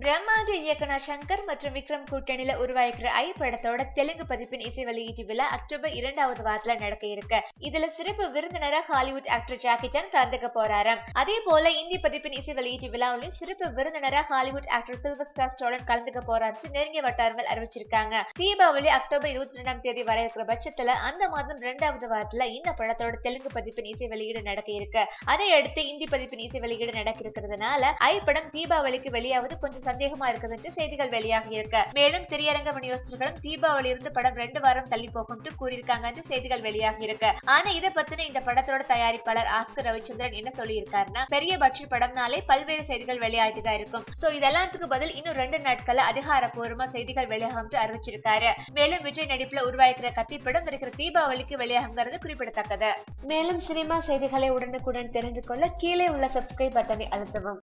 பிரம்மாண்ட இயக்குனர் சங்கர் மற்றும் விக்ரம் கூட்டணியில உருவாக்கிற ஐ படத்தோட தெலுங்கு பதிப்பின் இசை வெளியீட்டு விழா அக்டோபர் இரண்டாவது வாரத்துல நடக்க இருக்கு இதுல சிறப்பு விருந்தினரா ஹாலிவுட் ஆக்டர் ஜாக்கி சான் கலந்துக்க போறாராம் அதே போல இந்தி பதிப்பின் இசை வெளியீட்டு விழாவிலும் சிறப்பு விருந்தினரா Hollywood actor Sylvester Stallone கலந்துக்க போறாரு நெருங்கிய வட்டாரங்கள் அறிவிச்சிருக்காங்க தீபாவளி அக்டோபர் இருபத்தி ரெண்டாம் தேதி வர இருக்கிற பட்சத்துல அந்த மாதம் இரண்டாவது வாரத்துல இந்த படத்தோட தெலுங்கு பதிப்பின் இசை வெளியீடு நடக்க இருக்கு அதை அடுத்து இந்தி பதிப்பின் இசை வெளியீடு நடக்க இருக்கிறதுனால ஐ படம் தீபாவளிக்கு வெளியாவது கொஞ்சம் சந்தேகமா இருக்குதுன்னு செய்திகள் வெளியாகி இருக்கு மேலும் திரையரங்க விநியோகஸ்தர்களும் தீபாவளி இருந்து படம் ரெண்டு வாரம் தள்ளி போகும்னு கூறியிருக்காங்கன்னு செய்திகள் வெளியாகி இருக்கு ஆனா இதை பத்தின இந்த படத்தோட தயாரிப்பாளர் ஆஸ்கர் ரவிச்சந்திரன் என்ன சொல்லியிருக்காருன்னா பெரிய பட்ஜெட் படம்னாலே பல்வேறு செய்திகள் வெளியாகிட்டு தான் இருக்கும் சோ இதெல்லாத்துக்கு பதில் இன்னும் ரெண்டு நாட்கள்ல அதிகாரப்பூர்வமா செய்திகள் வெளியாகும் அறிவிச்சிருக்காரு மேலும் விஜய் நடிப்புல உருவாக்கிற கத்தி படம் இருக்கிற தீபாவளிக்கு வெளியாகுங்கிறது குறிப்பிடத்தக்கது மேலும் சினிமா செய்திகளை உடனுக்குடன் தெரிந்து கொள்ள கீழே உள்ள சப்ஸ்கிரைப் பட்டனை அழுத்தவும்